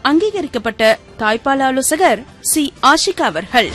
அங்கீகரிக்கப்பட்ட தாய்ப்பால் ஆலோசகர் சி ஆஷிகா அவர்கள்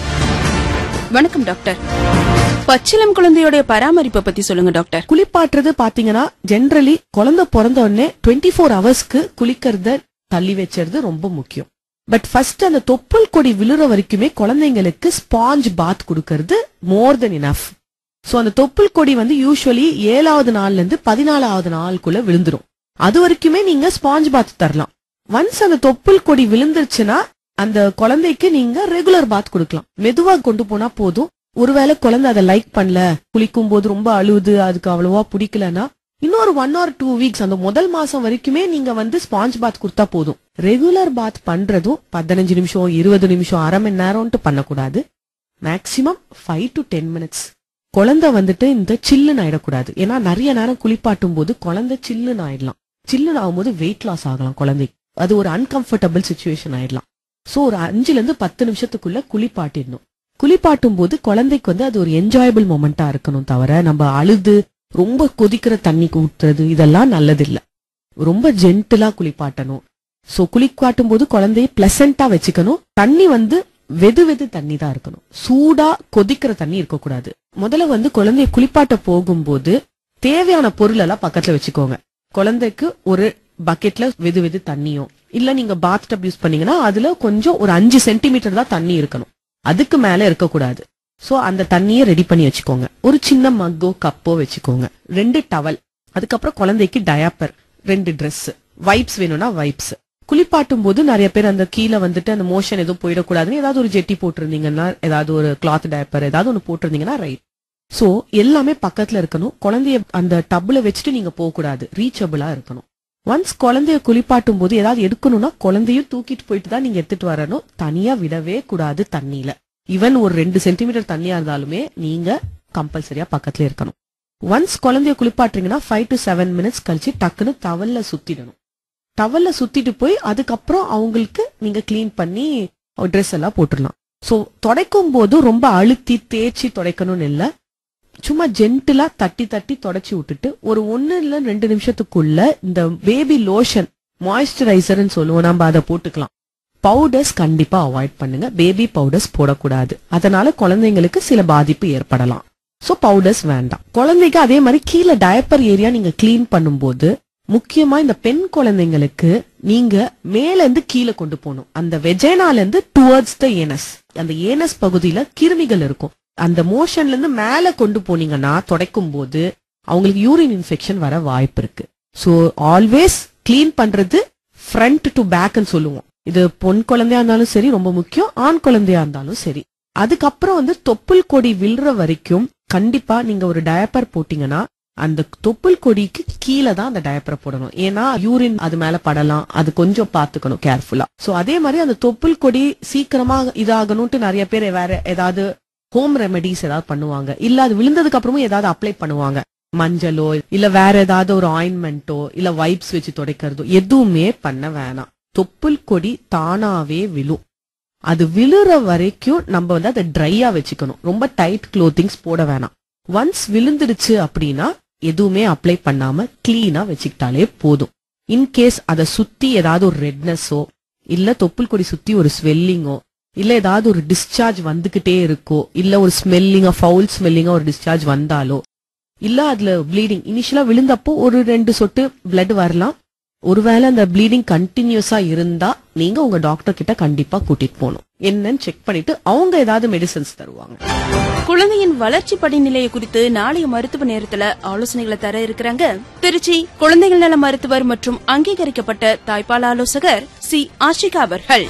வணக்கம் டாக்டர் பச்சிலம் குழந்தையோட பராமரிப்பை பத்தி சொல்லுங்க டாக்டர் குளிப்பாட்டுறது பாத்தீங்கன்னா ஜென்ரலி குழந்தை பிறந்த உடனே டுவெண்ட்டி ஃபோர் ஹவர்ஸ்க்கு குளிக்கிறத தள்ளி வச்சிருது ரொம்ப முக்கியம் பட் ஃபர்ஸ்ட் அந்த தொப்புள் கொடி விழுற வரைக்குமே குழந்தைங்களுக்கு ஸ்பாஞ்ச் பாத் கொடுக்கறது மோர் தென் இனஃப் சோ அந்த தொப்புள் கொடி வந்து யூஸ்வலி ஏழாவது நாள்ல இருந்து பதினாலாவது நாளுக்குள்ள விழுந்துரும் அது வரைக்குமே நீங்க ஸ்பாஞ்ச் பாத் தரலாம் ஒன்ஸ் அந்த தொப்புள் கொடி விழுந்துருச்சுன்னா அந்த குழந்தைக்கு நீங்க ரெகுலர் பாத் கொடுக்கலாம் மெதுவா கொண்டு போனா போதும் ஒருவேளை குழந்தை அதை லைக் பண்ணல குளிக்கும் போது ரொம்ப அழுவுது அதுக்கு அவ்வளவா பிடிக்கலன்னா இன்னொரு ஒன் ஆர் டூ வீக்ஸ் அந்த முதல் மாசம் வரைக்குமே நீங்க வந்து ஸ்பாஞ்ச் பாத் கொடுத்தா போதும் ரெகுலர் பாத் பண்றதும் பதினஞ்சு நிமிஷம் இருபது நிமிஷம் அரை மணி நேரம்ட்டு பண்ணக்கூடாது maximum five to ten minutes குழந்தை வந்துட்டு இந்த சில்லுன்னு ஆயிடக்கூடாது ஏன்னா நிறைய நேரம் குளிப்பாட்டும் போது குழந்தை சில்லுன்னு ஆயிடலாம் சில்லுன்னு ஆகும்போது வெயிட் லாஸ் ஆகலாம் குழந்தைக்கு அது ஒரு அன்கம்ஃபர்டபுள் சுச்சுவேஷன் ஆயிடலாம் சோ ஒரு அஞ்சுல இருந்து பத்து நிமிஷத்துக்குள்ள குளிப்பாட்டிடணும் குளிப்பாட்டும் போது குழந்தைக்கு வந்து அது ஒரு என்ஜாயபிள் மொமெண்டா இருக்கணும் தவிர நம்ம அழுது ரொம்ப கொதிக்கிற தண்ணி ஊத்துறது இதெல்லாம் நல்லது இல்ல ரொம்ப ஜென்டிலா குளிப்பாட்டணும் சோ குளிப்பாட்டும் போது குழந்தைய பிளசண்டா வச்சுக்கணும் தண்ணி வந்து வெது வெது தண்ணி தான் இருக்கணும் சூடா கொதிக்கிற தண்ணி இருக்கக்கூடாது முதல்ல வந்து குழந்தைய குளிப்பாட்ட போகும்போது தேவையான பொருள் எல்லாம் பக்கத்துல வச்சுக்கோங்க குழந்தைக்கு ஒரு பக்கெட்ல வெது வெது தண்ணியும் இல்ல நீங்க பாத் டப் யூஸ் பண்ணீங்கன்னா அதுல கொஞ்சம் ஒரு அஞ்சு சென்டிமீட்டர் தான் தண்ணி இருக்கணும் அதுக்கு மேல இருக்கக்கூடாது சோ அந்த தண்ணியை ரெடி பண்ணி வச்சுக்கோங்க ஒரு சின்ன மக்கோ கப்போ வச்சுக்கோங்க ரெண்டு டவல் அதுக்கப்புறம் குழந்தைக்கு டயாப்பர் ரெண்டு Dress வைப்ஸ் வேணும்னா வைப்ஸ் குளிப்பாட்டும் போது நிறைய பேர் அந்த கீழே வந்துட்டு அந்த மோஷன் எதுவும் போயிடக்கூடாதுன்னு ஏதாவது ஒரு ஜெட்டி போட்டிருந்தீங்கன்னா ஏதாவது ஒரு கிளாத் டயப்பர் ஏதாவது ஒன்று போட்டிருந்தீங்கன்னா ரைட் சோ எல்லாமே பக்கத்துல இருக்கணும் குழந்தைய அந்த டப்ல வச்சுட்டு நீங்க போக கூடாது ரீச்சபிளா இருக்கணும் ஒன்ஸ் குழந்தைய குளிப்பாட்டும் போது ஏதாவது எடுக்கணும்னா குழந்தையும் தூக்கிட்டு போயிட்டு தான் நீங்க எடுத்துட்டு வரணும் தனியா விடவே கூடாது தண்ணியில ஈவன் ஒரு ரெண்டு சென்டிமீட்டர் தண்ணியா இருந்தாலுமே நீங்க கம்பல்சரியா பக்கத்துல இருக்கணும் ஒன்ஸ் குழந்தைய குளிப்பாட்டுறீங்கன்னா ஃபைவ் டு செவன் மினிட்ஸ் கழிச்சு டக்குன்னு டவல்ல சுத்திடணும் டவல்ல சுத்திட்டு போய் அதுக்கப்புறம் அவங்களுக்கு நீங்க க்ளீன் பண்ணி ட்ரெஸ் எல்லாம் போட்டுடலாம் சோ துடைக்கும் போது ரொம்ப அழுத்தி தேய்ச்சி துடைக்கணும்னு இல்ல சும்மா ஜென்டிலா தட்டி தட்டி தொடச்சி விட்டுட்டு ஒரு ஒன்னு இல்ல ரெண்டு நிமிஷத்துக்குள்ள இந்த பேபி லோஷன் மாய்ஸ்சரைசர்னு சொல்லுவோம் நம்ம அதை போட்டுக்கலாம் பவுடர்ஸ் கண்டிப்பா அவாய்ட் பண்ணுங்க பேபி பவுடர்ஸ் போடக்கூடாது அதனால குழந்தைங்களுக்கு சில பாதிப்பு ஏற்படலாம் சோ பவுடர்ஸ் வேண்டாம் குழந்தைக்கு அதே மாதிரி கீழே டயப்பர் ஏரியா நீங்க க்ளீன் பண்ணும்போது முக்கியமா இந்த பெண் குழந்தைங்களுக்கு நீங்க மேல இருந்து கீழே கொண்டு போகணும் அந்த வெஜைனால இருந்து டுவர்ட்ஸ் த ஏனஸ் அந்த ஏனஸ் பகுதியில கிருமிகள் இருக்கும் அந்த மோஷன்ல இருந்து மேல கொண்டு போனீங்கன்னா துடைக்கும் போது அவங்களுக்கு யூரின் இன்ஃபெக்ஷன் வர வாய்ப்பு இருக்கு சோ ஆல்வேஸ் க்ளீன் பண்றது ஃப்ரண்ட் டு பேக்னு சொல்லுவோம் இது பொன் குழந்தையா இருந்தாலும் சரி ரொம்ப முக்கியம் ஆண் குழந்தையா இருந்தாலும் சரி அதுக்கப்புறம் வந்து தொப்புள் கொடி விழுற வரைக்கும் கண்டிப்பா நீங்க ஒரு டயப்பர் போட்டீங்கன்னா அந்த தொப்புள் கொடிக்கு கீழே தான் அந்த டயப்பரை போடணும் ஏன்னா யூரின் அது மேல படலாம் அது கொஞ்சம் பாத்துக்கணும் கேர்ஃபுல்லா சோ அதே மாதிரி அந்த தொப்புள் கொடி சீக்கிரமா இதாகணும்ட்டு நிறைய பேர் வேற ஏதாவது ஹோம் ரெமெடிஸ் ஏதாவது பண்ணுவாங்க இல்ல அது விழுந்ததுக்கு அப்புறமும் ஏதாவது அப்ளை பண்ணுவாங்க மஞ்சளோ இல்ல வேற ஏதாவது ஒரு ஆயின்மெண்ட்டோ இல்ல வைப்ஸ் வச்சு துடைக்கிறதோ எதுவுமே பண்ண வேணாம் தொப்புள் கொடி தானாவே விழும் அது விழுற வரைக்கும் நம்ம வந்து அதை ட்ரையா வச்சுக்கணும் ரொம்ப டைட் க்ளோத்திங்ஸ் போட வேணாம் ஒன்ஸ் விழுந்துடுச்சு அப்படின்னா எதுவுமே அப்ளை பண்ணாம கிளீனா வச்சுக்கிட்டாலே போதும் இன்கேஸ் அதை சுத்தி ஏதாவது ஒரு ரெட்னஸோ இல்ல தொப்புள் கொடி சுத்தி ஒரு ஸ்வெல்லிங்கோ இல்ல ஏதாவது ஒரு டிஸ்சார்ஜ் வந்துகிட்டே இருக்கோ இல்ல ஒரு ஸ்மெல்லிங்கா ஃபவுல் ஸ்மெல்லிங்கா ஒரு டிஸ்சார்ஜ் வந்தாலோ இல்ல அதுல ப்ளீடிங் இனிஷியலா விழுந்தப்போ ஒரு ரெண்டு சொட்டு blood வரலாம் ஒருவேளை அந்த ப்ளீடிங் கண்டினியூஸா இருந்தா நீங்க உங்க டாக்டர் கிட்ட கண்டிப்பா கூட்டிட்டு போகணும் என்னன்னு செக் பண்ணிட்டு அவங்க ஏதாவது மெடிசன்ஸ் தருவாங்க குழந்தையின் வளர்ச்சி படிநிலையை குறித்து நாளைய மருத்துவ நேரத்துல ஆலோசனைகளை தர இருக்கிறாங்க திருச்சி குழந்தைகள் நல மருத்துவர் மற்றும் அங்கீகரிக்கப்பட்ட தாய்ப்பால் ஆலோசகர் சி ஆஷிகா அவர்கள்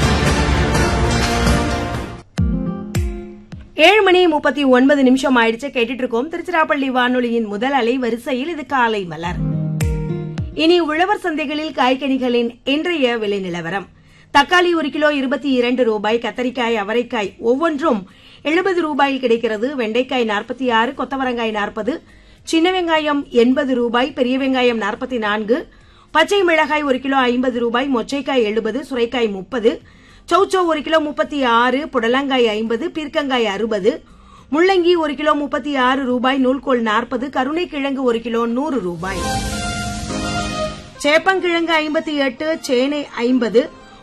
ஏழு மணி முப்பத்தி ஒன்பது நிமிஷம் ஆயிடுச்சு கேட்டுட்டு இருக்கோம் திருச்சிராப்பள்ளி வானொலியின் முதல் அலை வரிசையில் இது காலை மலர் இனி உழவர் சந்தைகளில் காய்கனிகளின் இன்றைய விலை நிலவரம் தக்காளி ஒரு கிலோ இருபத்தி இரண்டு ரூபாய் கத்தரிக்காய் அவரைக்காய் ஒவ்வொன்றும் எழுபது ரூபாயில் கிடைக்கிறது வெண்டைக்காய் நாற்பத்தி ஆறு கொத்தவரங்காய் நாற்பது சின்ன வெங்காயம் எண்பது ரூபாய் பெரிய வெங்காயம் நாற்பத்தி நான்கு பச்சை மிளகாய் ஒரு கிலோ ஐம்பது ரூபாய் மொச்சைக்காய் எழுபது சுரைக்காய் முப்பது சௌச்சோ ஒரு கிலோ முப்பத்தி ஆறு புடலங்காய் ஐம்பது பீர்க்கங்காய் அறுபது முள்ளங்கி ஒரு கிலோ முப்பத்தி ஆறு ரூபாய் நூல்கோல் நாற்பது கருணைக்கிழங்கு ஒரு கிலோ நூறு ரூபாய் சேப்பங்கிழங்கு ஐம்பத்தி எட்டு சேனை ஐம்பது